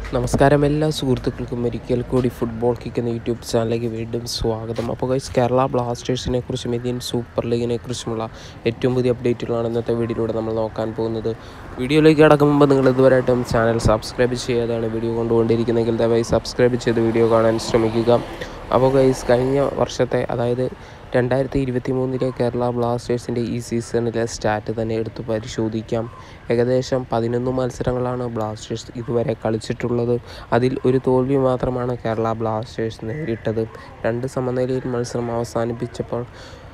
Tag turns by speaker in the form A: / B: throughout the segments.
A: നമസ്കാരം എല്ലാ സുഹൃത്തുക്കൾക്കും ഒരിക്കൽ കൂടി ഫുട്ബോൾ കിക്ക് എന്ന യൂട്യൂബ് ചാനലിലേക്ക് വീണ്ടും സ്വാഗതം അപ്പോൾ ഗൈസ് കേരള ബ്ലാസ്റ്റേഴ്സിനെ കുറിച്ചും ഇന്ത്യൻ സൂപ്പർ ലീഗിനെ കുറിച്ചുമുള്ള ഏറ്റവും പുതിയ അപ്ഡേറ്റുകളാണ് ഇന്നത്തെ വീഡിയോയിലൂടെ നമ്മൾ നോക്കാൻ പോകുന്നത് വീഡിയോയിലേക്ക് കടക്കും മുമ്പ് നിങ്ങൾ ഇതുവരെയായിട്ടും ചാനൽ സബ്സ്ക്രൈബ് ചെയ്യാതാണ് വീഡിയോ കൊണ്ടുകൊണ്ടിരിക്കുന്നതെങ്കിൽ ദയവായി സബ്സ്ക്രൈബ് ചെയ്ത് വീഡിയോ കാണാൻ ശ്രമിക്കുക അപ്പോൾ ഗൈസ് കഴിഞ്ഞ വർഷത്തെ അതായത് രണ്ടായിരത്തി ഇരുപത്തി മൂന്നിലെ കേരള ബ്ലാസ്റ്റേഴ്സിൻ്റെ ഈ സീസണിലെ സ്റ്റാറ്റ് തന്നെ എടുത്ത് പരിശോധിക്കാം ഏകദേശം പതിനൊന്ന് മത്സരങ്ങളാണ് ബ്ലാസ്റ്റേഴ്സ് ഇതുവരെ കളിച്ചിട്ടുള്ളത് അതിൽ ഒരു തോൽവി മാത്രമാണ് കേരള ബ്ലാസ്റ്റേഴ്സ് നേരിട്ടത് രണ്ട് സമനിലയിൽ മത്സരം അവസാനിപ്പിച്ചപ്പോൾ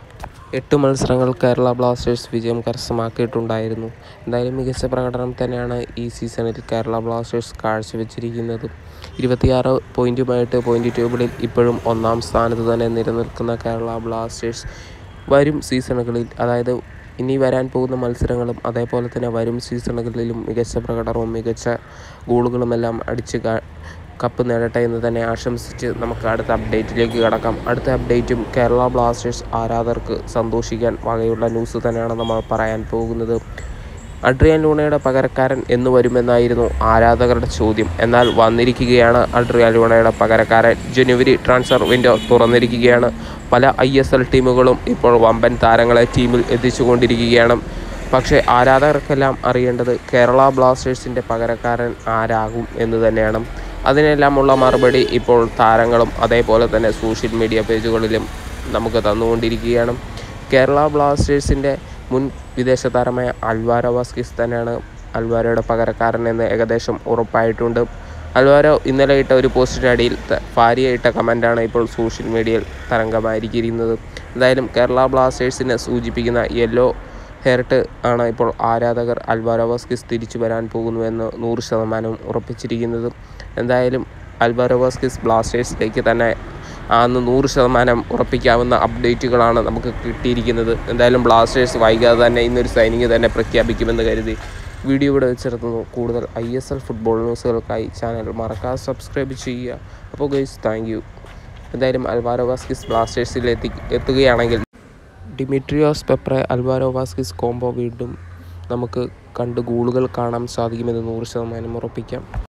A: എട്ട് മത്സരങ്ങൾ കേരള ബ്ലാസ്റ്റേഴ്സ് വിജയം കരസ്ഥമാക്കിയിട്ടുണ്ടായിരുന്നു എന്തായാലും മികച്ച പ്രകടനം തന്നെയാണ് ഈ സീസണിൽ കേരള ബ്ലാസ്റ്റേഴ്സ് കാഴ്ചവെച്ചിരിക്കുന്നത് ഇരുപത്തിയാറ് പോയിൻറ്റുമായിട്ട് പോയിൻ്റ് ടേബിളിൽ ഇപ്പോഴും ഒന്നാം സ്ഥാനത്ത് തന്നെ നിലനിൽക്കുന്ന കേരള ബ്ലാസ്റ്റേഴ്സ് വരും സീസണുകളിൽ അതായത് ഇനി വരാൻ പോകുന്ന മത്സരങ്ങളും അതേപോലെ തന്നെ വരും സീസണുകളിലും മികച്ച പ്രകടനവും മികച്ച ഗോളുകളുമെല്ലാം അടിച്ച് കാ കപ്പ് നേടട്ടെ എന്ന് തന്നെ ആശംസിച്ച് നമുക്ക് അടുത്ത അപ്ഡേറ്റിലേക്ക് കടക്കാം അടുത്ത അപ്ഡേറ്റും കേരള ബ്ലാസ്റ്റേഴ്സ് ആരാധകർക്ക് സന്തോഷിക്കാൻ വകയുള്ള ന്യൂസ് തന്നെയാണ് നമ്മൾ പറയാൻ പോകുന്നത് അഡ്രിയാൻ ലൂണയുടെ പകരക്കാരൻ എന്ന് വരുമെന്നായിരുന്നു ആരാധകരുടെ ചോദ്യം എന്നാൽ വന്നിരിക്കുകയാണ് അഡ്രിയാൻ ലൂണയുടെ പകരക്കാരൻ ജനുവരി ട്രാൻസ്ഫർ വിൻഡോ തുറന്നിരിക്കുകയാണ് പല ഐ എസ് എൽ ടീമുകളും ഇപ്പോൾ വമ്പൻ താരങ്ങളെ ടീമിൽ എത്തിച്ചുകൊണ്ടിരിക്കുകയാണ് പക്ഷേ ആരാധകർക്കെല്ലാം അറിയേണ്ടത് കേരള ബ്ലാസ്റ്റേഴ്സിൻ്റെ പകരക്കാരൻ ആരാകും എന്ന് തന്നെയാണ് അതിനെല്ലാമുള്ള മറുപടി ഇപ്പോൾ താരങ്ങളും അതേപോലെ തന്നെ സോഷ്യൽ മീഡിയ പേജുകളിലും നമുക്ക് തന്നുകൊണ്ടിരിക്കുകയാണ് കേരള ബ്ലാസ്റ്റേഴ്സിൻ്റെ മുൻ വിദേശ താരമായ അൽവാരോ വാസ്കിസ് തന്നെയാണ് അൽവാരോയുടെ പകരക്കാരൻ എന്ന് ഏകദേശം ഉറപ്പായിട്ടുണ്ട് അൽവാരോ ഇന്നലെ ഇട്ട ഒരു പോസ്റ്റിനടിയിൽ ഭാര്യ ഇട്ട കമൻ്റാണ് ഇപ്പോൾ സോഷ്യൽ മീഡിയയിൽ തരംഗമായിരിക്കുന്നത് എന്തായാലും കേരള ബ്ലാസ്റ്റേഴ്സിനെ സൂചിപ്പിക്കുന്ന യെല്ലോ ഹെയർട്ട് ആണ് ഇപ്പോൾ ആരാധകർ അൽവാരോ വാസ്കിസ് തിരിച്ചു വരാൻ പോകുന്നുവെന്ന് നൂറ് ശതമാനവും ഉറപ്പിച്ചിരിക്കുന്നത് എന്തായാലും അൽവാരോ വാസ്കിസ് ബ്ലാസ്റ്റേഴ്സിലേക്ക് തന്നെ ആന്ന് നൂറ് ശതമാനം ഉറപ്പിക്കാവുന്ന അപ്ഡേറ്റുകളാണ് നമുക്ക് കിട്ടിയിരിക്കുന്നത് എന്തായാലും ബ്ലാസ്റ്റേഴ്സ് വൈകാതെ തന്നെ ഇന്നൊരു സൈനിങ് തന്നെ പ്രഖ്യാപിക്കുമെന്ന് കരുതി വീഡിയോ ഇവിടെ വെച്ചിരുന്നു കൂടുതൽ ഐ എസ് എൽ ഫുട്ബോൾ ന്യൂസുകൾക്കായി ചാനൽ മറക്കാതെ സബ്സ്ക്രൈബ് ചെയ്യുക അപ്പോൾ ഗൈസ് താങ്ക് യു എന്തായാലും അൽവാരോ വാസ്കിസ് ബ്ലാസ്റ്റേഴ്സിൽ എത്തി എത്തുകയാണെങ്കിൽ Dimitrios Peprah Alvaro Vazquez combo വീണ്ടും നമുക്ക് കണ്ട് ഗോളുകൾ കാണാൻ സാധിക്കുമെന്ന് നൂറ് ശതമാനം ഉറപ്പിക്കാം